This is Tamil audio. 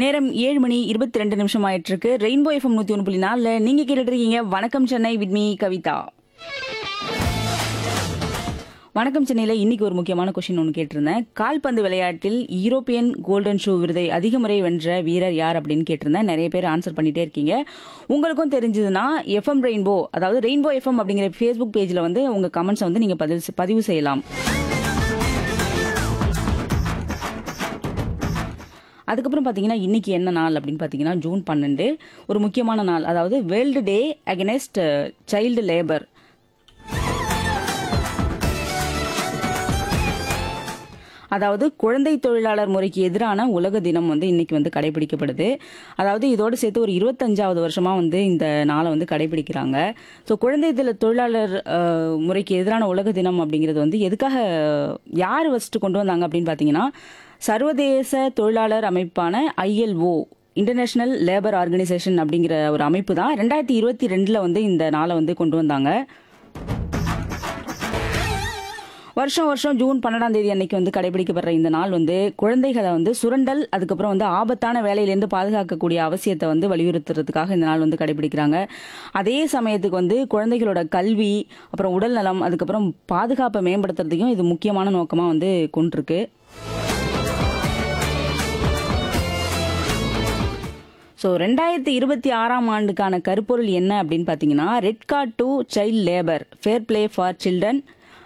நேரம் ஏழு மணி இருபத்தி ரெண்டு நிமிஷம் ஆயிட்டு இருக்கு ரெயின்போ எஃப்எம் நூத்தி ஒன்று புள்ளி நாலுல நீங்க கேட்டுட்டு இருக்கீங்க வணக்கம் சென்னை வித்மி கவிதா வணக்கம் சென்னையில் இன்னைக்கு ஒரு முக்கியமான கொஸ்டின் ஒன்று கேட்டிருந்தேன் கால்பந்து விளையாட்டில் யூரோப்பியன் கோல்டன் ஷூ விருதை அதிக முறை வென்ற வீரர் யார் அப்படின்னு கேட்டிருந்தேன் நிறைய பேர் ஆன்சர் பண்ணிட்டே இருக்கீங்க உங்களுக்கும் தெரிஞ்சதுன்னா எஃப்எம் ரெயின்போ அதாவது ரெயின்போ எஃப்எம் அப்படிங்கிற ஃபேஸ்புக் பேஜில் வந்து உங்க கமெண்ட்ஸை வந்து நீங்க பதிவு பதிவு செய்யலாம் அதுக்கப்புறம் பார்த்தீங்கன்னா இன்னைக்கு என்ன நாள் அப்படின்னு பார்த்தீங்கன்னா ஜூன் பன்னெண்டு ஒரு முக்கியமான நாள் அதாவது world day against child labour அதாவது குழந்தை தொழிலாளர் முறைக்கு எதிரான உலக தினம் வந்து இன்னைக்கு வந்து கடைபிடிக்கப்படுது அதாவது இதோடு சேர்த்து ஒரு இருபத்தஞ்சாவது வருஷமா வந்து இந்த நாளை வந்து கடைபிடிக்கிறாங்க ஸோ குழந்தை தொழில் தொழிலாளர் அஹ், முறைக்கு எதிரான உலக தினம் அப்படிங்கிறது வந்து எதுக்காக யார் ஃபஸ்ட்டு கொண்டு வந்தாங்க அப்படின்னு பார்த்தீங்கன்னா சர்வதேச தொழிலாளர் அமைப்பான ஐஎல்ஓ இன்டர்நேஷனல் லேபர் ஆர்கனைசேஷன் அப்படிங்கிற ஒரு அமைப்பு தான் ரெண்டாயிரத்தி இருபத்தி ரெண்டில் வந்து இந்த நாளை வந்து கொண்டு வந்தாங்க வருஷம் வருஷம் ஜூன் பன்னெண்டாம் தேதி அன்னைக்கு வந்து கடைபிடிக்கப்படுற இந்த நாள் வந்து குழந்தைகளை வந்து சுரண்டல் அதுக்கப்புறம் வந்து ஆபத்தான வேலையிலேருந்து பாதுகாக்கக்கூடிய அவசியத்தை வந்து வலியுறுத்துறதுக்காக இந்த நாள் வந்து கடைபிடிக்கிறாங்க அதே சமயத்துக்கு வந்து குழந்தைகளோட கல்வி அப்புறம் உடல் நலம் அதுக்கப்புறம் பாதுகாப்பை மேம்படுத்துறதையும் இது முக்கியமான நோக்கமாக வந்து கொண்டிருக்கு ஸோ ரெண்டாயிரத்தி இருபத்தி ஆறாம் ஆண்டுக்கான கருப்பொருள் என்ன அப்படின்னு பார்த்தீங்கன்னா red card to child labour fair play for children